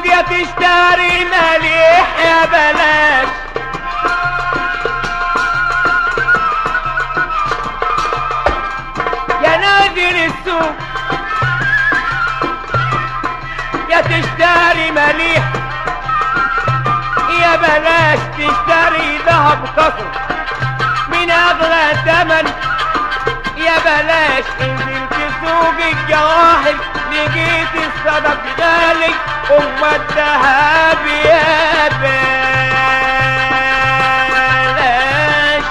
السوق يا تشتري مليح يا بلاش يا نادر السوق يا تشتري مليح يا بلاش تشتري ذهب قصر من اغلى ثمن يا بلاش انزل في سوق الجواهر لقيت السبب غالي ام الذهب يا بلاش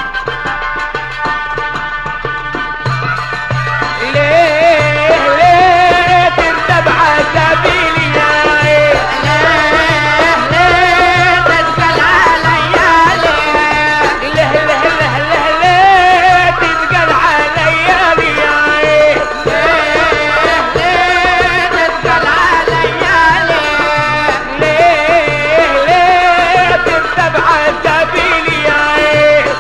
ليه ليه ترتب سبيلي يا عين ليه ليه ليه ليه ليه تتقل عليا يا عين ليه ليه ترتب سبيلي يا عين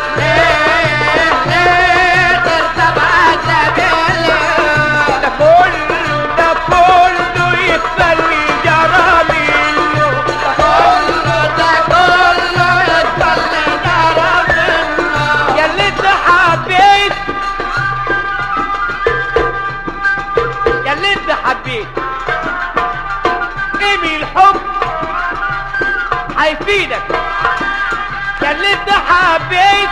ده كله ده كله يتسلي جرامي يا اللي انت حبيت يا اللي انت حبيت ايه الحب هيفيدك يا اللي انت حبيت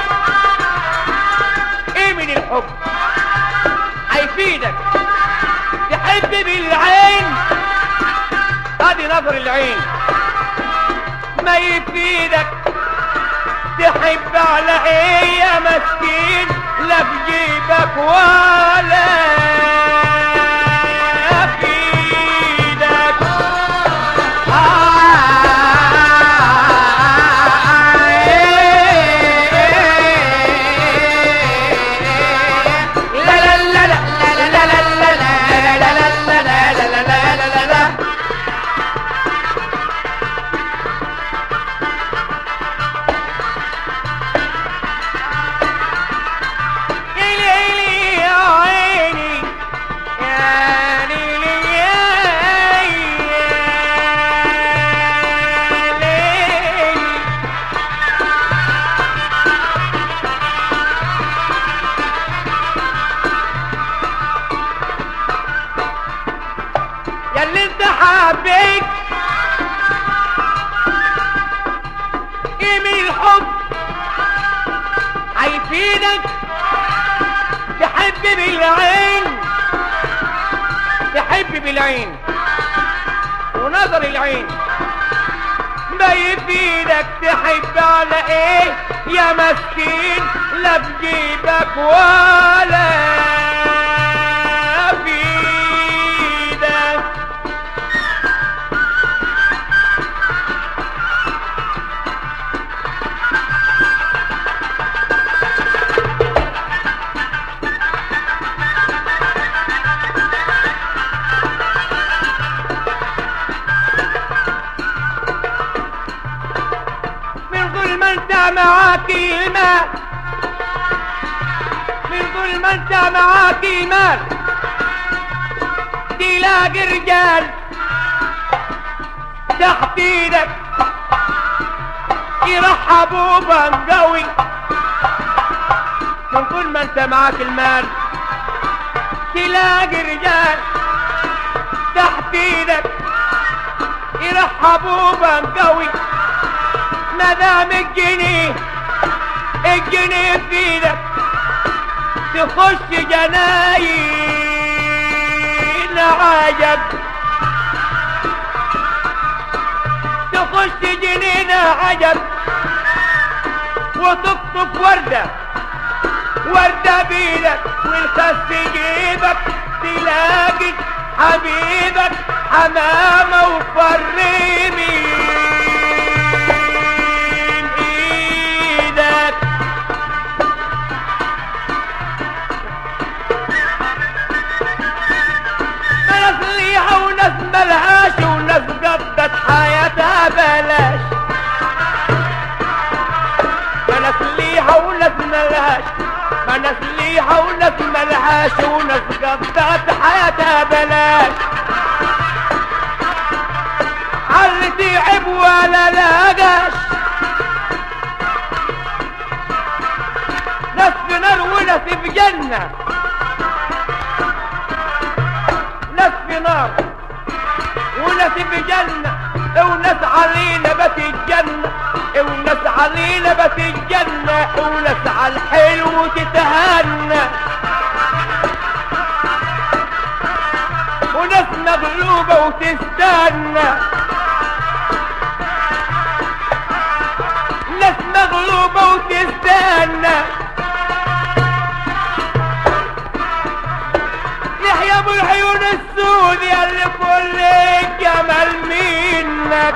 ايه من الحب هيفيدك تحب بالعين ادي نظر العين ما يفيدك تحب على ايه يا مسكين لا في جيبك ولا في ايدك لا لا لا لا لا لا لا لا لا لا لا لا لا لا لا ليلي يا عيني يا ليلي يا ليلي يا اللي انت حبيت ايه من الحب هيفيدك تحب بالعين تحب بالعين ونظر العين ما يفيدك تحب على ايه يا مسكين لا في جيبك ولا في ايدك من ظلم انت معاك المال من ظلم انت معاك المال تلاقي رجال تحت ايدك يرحبوا بنقوي من طول ما انت معاك المال تلاقي رجال تحت ايدك يرحبوا بنقوي ما دام الجنيه الجنيه في ايدك تخش جناين عجب تخش جنين عجب وتقطف وردة وردة بيدك والخس جيبك تلاقي حبيبك حمامة وفر من ايدك ناس ليها وناس ملهاش وناس قضت حياتها بلاش ما ناس ليها وناس ملهاش ما ناس ليها وناس ملهاش وناس قضت حياتها بلاش تعب ولا لاقاش ناس في نار وناس في جنة ناس في نار وناس في جنة وناس علينا بات الجنة وناس علينا بات الجنة وناس على الحلو تتهنى وناس مغلوبة وتستنى ناس مغلوبة وتستنى يحيى ابو العيون السود ياللي كل الجمال منك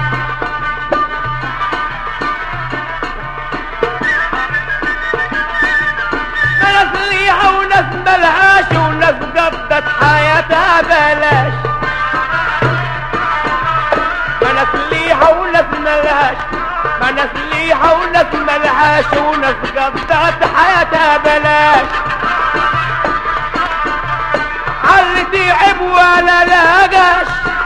ناس ليها وناس ملهاش وناس قضت حياتها بلاش ما ناس ليها وناس ملهاش ما ناس ليها وناس ملهاش وناس قضت حياتها بلاش علي تعب ولا لاقاش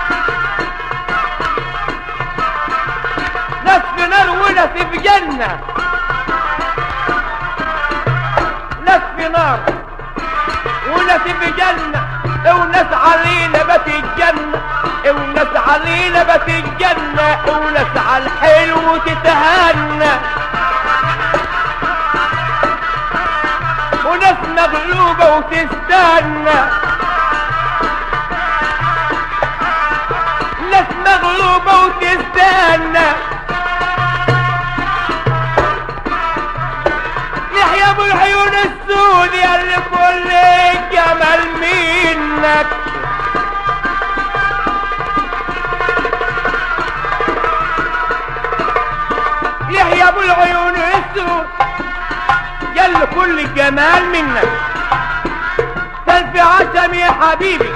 ناس في نار وناس في جنة ناس في نار وناس في جنة وناس علينا بات الجنة وناس علينا بات الجنة وناس على الحلو تتهنى وناس مغلوبة وتستنى ناس مغلوبة وتستنى يحيى ابو العيون السود ياللي كل الجمال منك يحيى ابو العيون السود ياللي كل الجمال منك سلف عشم يا حبيبي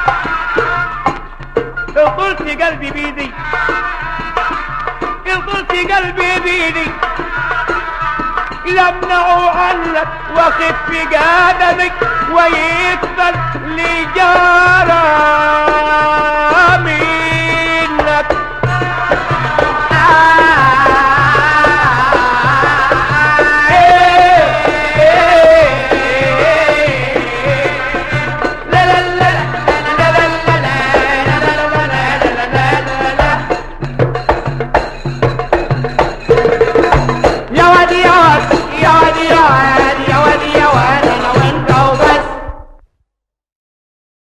قلت قلبي بيدي قلت قلبي بيدي يمنعوا عنك وخف قدمك ويكفل لجارك